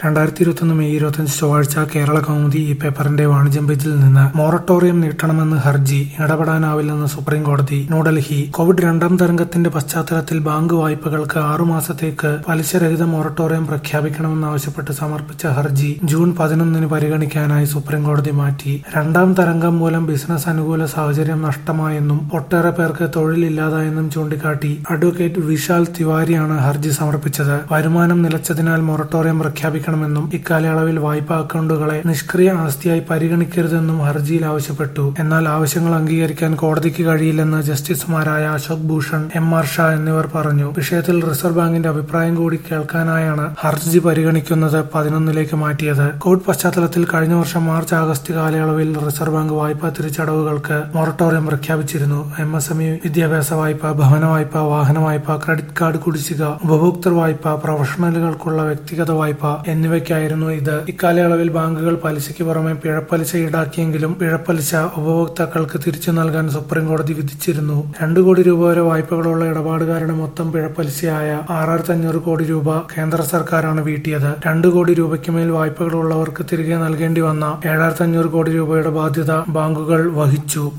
രണ്ടായിരത്തി ഇരുപത്തൊന്ന് മെയ് ഇരുപത്തിയഞ്ച് ചൊവ്വാഴ്ച കേരള കൗമുദി ഈ പേപ്പറിന്റെ വാണിജ്യം പേജിൽ നിന്ന് മൊറട്ടോറിയം നീട്ടണമെന്ന് ഹർജി ഇടപെടാനാവില്ലെന്ന് സുപ്രീം കോടതി ന്യൂഡൽഹി കോവിഡ് രണ്ടാം തരംഗത്തിന്റെ പശ്ചാത്തലത്തിൽ ബാങ്ക് വായ്പകൾക്ക് ആറുമാസത്തേക്ക് പലിശരഹിത മൊറട്ടോറിയം പ്രഖ്യാപിക്കണമെന്നാവശ്യപ്പെട്ട് സമർപ്പിച്ച ഹർജി ജൂൺ പതിനൊന്നിന് പരിഗണിക്കാനായി സുപ്രീം കോടതി മാറ്റി രണ്ടാം തരംഗം മൂലം ബിസിനസ് അനുകൂല സാഹചര്യം നഷ്ടമായെന്നും ഒട്ടേറെ പേർക്ക് തൊഴിലില്ലാതായെന്നും ചൂണ്ടിക്കാട്ടി അഡ്വക്കേറ്റ് വിശാൽ തിവാരിയാണ് ഹർജി സമർപ്പിച്ചത് വരുമാനം നിലച്ചതിനാൽ മൊറട്ടോറിയം പ്രഖ്യാപിക്കണമെന്നും ഇക്കാലയളവിൽ വായ്പാ അക്കൗണ്ടുകളെ നിഷ്ക്രിയ ആസ്തിയായി പരിഗണിക്കരുതെന്നും ഹർജിയിൽ ആവശ്യപ്പെട്ടു എന്നാൽ ആവശ്യങ്ങൾ അംഗീകരിക്കാൻ കോടതിക്ക് കഴിയില്ലെന്ന് ജസ്റ്റിസുമാരായ അശോക് ഭൂഷൺ എം ആർ ഷാ എന്നിവർ പറഞ്ഞു വിഷയത്തിൽ റിസർവ് ബാങ്കിന്റെ അഭിപ്രായം കൂടി കേൾക്കാനായാണ് ഹർജി പരിഗണിക്കുന്നത് പതിനൊന്നിലേക്ക് മാറ്റിയത് കോവിഡ് പശ്ചാത്തലത്തിൽ കഴിഞ്ഞ വർഷം മാർച്ച് ആഗസ്റ്റ് കാലയളവിൽ റിസർവ് ബാങ്ക് വായ്പാ തിരിച്ചടവുകൾക്ക് മൊറട്ടോറിയം പ്രഖ്യാപിച്ചിരുന്നു എം എസ് എം ഇ വിദ്യാഭ്യാസ വായ്പ ഭവന വായ്പ വാഹന വായ്പ ക്രെഡിറ്റ് കാർഡ് കുടിശ്ശിക ഉപഭോക്തൃ വായ്പ പ്രൊഫഷണലുകൾക്കുള്ള വ്യക്തിഗത വായ്പ എന്നിവയ്ക്കായിരുന്നു ഇത് ഇക്കാലയളവിൽ ബാങ്കുകൾ പലിശയ്ക്ക് പുറമെ പിഴപ്പലിശ ഈടാക്കിയെങ്കിലും പിഴപ്പലിശ ഉപഭോക്താക്കൾക്ക് തിരിച്ചു നൽകാൻ സുപ്രീം കോടതി വിധിച്ചിരുന്നു രണ്ടു കോടി രൂപ വരെ വായ്പകളുള്ള ഇടപാടുകാരുടെ മൊത്തം പിഴപ്പലിശയായ ആറായിരത്തി അഞ്ഞൂറ് കോടി രൂപ കേന്ദ്ര സർക്കാരാണ് വീട്ടിയത് രണ്ടു കോടി രൂപയ്ക്ക് മേൽ വായ്പകളുള്ളവർക്ക് തിരികെ നൽകേണ്ടി വന്ന ഏഴായിരത്തി അഞ്ഞൂറ് കോടി രൂപയുടെ ബാധ്യത ബാങ്കുകൾ വഹിച്ചു